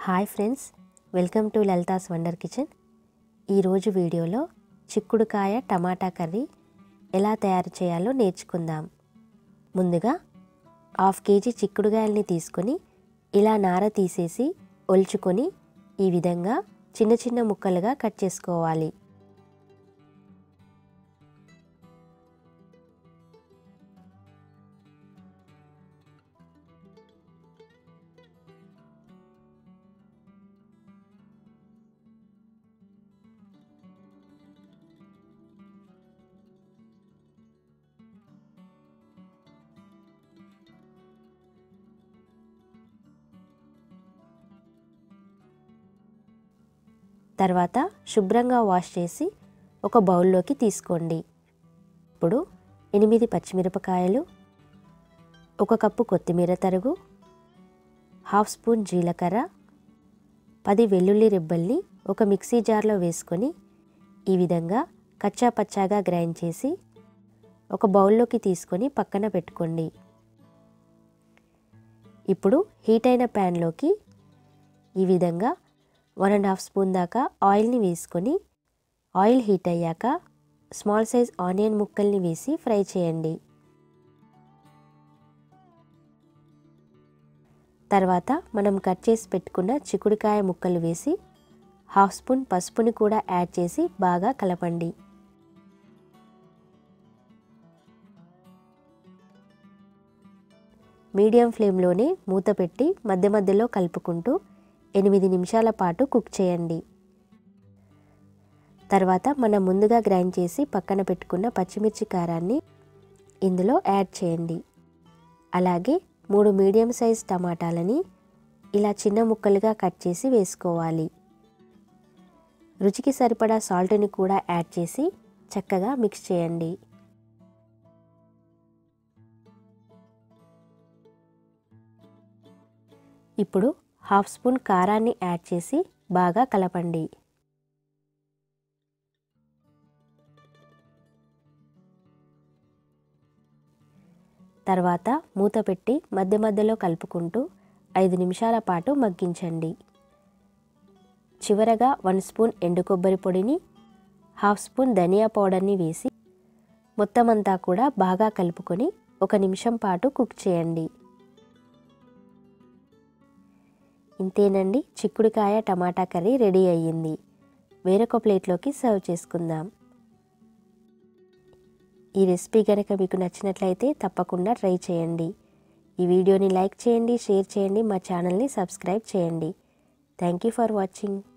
hi friends welcome to Lalitha's wonder kitchen ఈరోజు వీడియోలో చిక్కుడుకాయ టమాటా కర్రీ ఎలా తయారు చేయాలో నేర్చుకుందాం ముందుగా హాఫ్ కేజీ చిక్కుడుకాయల్ని తీసుకొని ఇలా నార తీసేసి ఒలుచుకొని ఈ విధంగా చిన్న చిన్న ముక్కలుగా కట్ చేసుకోవాలి తర్వాత శుభ్రంగా వాష్ చేసి ఒక బౌల్లోకి తీసుకోండి ఇప్పుడు ఎనిమిది పచ్చిమిరపకాయలు ఒక కప్పు కొత్తిమీర తరుగు హాఫ్ స్పూన్ జీలకర్ర పది వెల్లుల్లి రెబ్బల్ని ఒక మిక్సీ జార్లో వేసుకొని ఈ విధంగా కచ్చా పచ్చాగా గ్రైండ్ చేసి ఒక బౌల్లోకి తీసుకొని పక్కన పెట్టుకోండి ఇప్పుడు హీట్ అయిన ప్యాన్లోకి ఈ విధంగా వన్ అండ్ హాఫ్ స్పూన్ దాకా ఆయిల్ని వేసుకొని ఆయిల్ హీట్ అయ్యాక స్మాల్ సైజ్ ఆనియన్ ముక్కల్ని వేసి ఫ్రై చేయండి తర్వాత మనం కట్ చేసి పెట్టుకున్న చిక్కుడుకాయ ముక్కలు వేసి హాఫ్ స్పూన్ పసుపుని కూడా యాడ్ చేసి బాగా కలపండి మీడియం ఫ్లేమ్లోనే మూత పెట్టి మధ్య మధ్యలో కలుపుకుంటూ ఎనిమిది నిమిషాల పాటు కుక్ చేయండి తర్వాత మనం ముందుగా గ్రైండ్ చేసి పక్కన పెట్టుకున్న పచ్చిమిర్చి కారాన్ని ఇందులో యాడ్ చేయండి అలాగే మూడు మీడియం సైజ్ టమాటాలని ఇలా చిన్న ముక్కలుగా కట్ చేసి వేసుకోవాలి రుచికి సరిపడా సాల్ట్ని కూడా యాడ్ చేసి చక్కగా మిక్స్ చేయండి ఇప్పుడు హాఫ్ స్పూన్ కారాన్ని యాడ్ చేసి బాగా కలపండి తర్వాత మూత పెట్టి మధ్య మధ్యలో కలుపుకుంటూ ఐదు నిమిషాల పాటు మగ్గించండి చివరగా వన్ స్పూన్ ఎండు కొబ్బరి పొడిని హాఫ్ స్పూన్ ధనియా పౌడర్ని వేసి మొత్తం అంతా కూడా బాగా కలుపుకొని ఒక నిమిషం పాటు కుక్ చేయండి ఇంతేనండి చిక్కుడుకాయ టమాటా కర్రీ రెడీ అయ్యింది వేరొక ప్లేట్లోకి సర్వ్ చేసుకుందాం ఈ రెసిపీ కనుక మీకు నచ్చినట్లయితే తప్పకుండా ట్రై చేయండి ఈ వీడియోని లైక్ చేయండి షేర్ చేయండి మా ఛానల్ని సబ్స్క్రైబ్ చేయండి థ్యాంక్ యూ ఫర్ వాచింగ్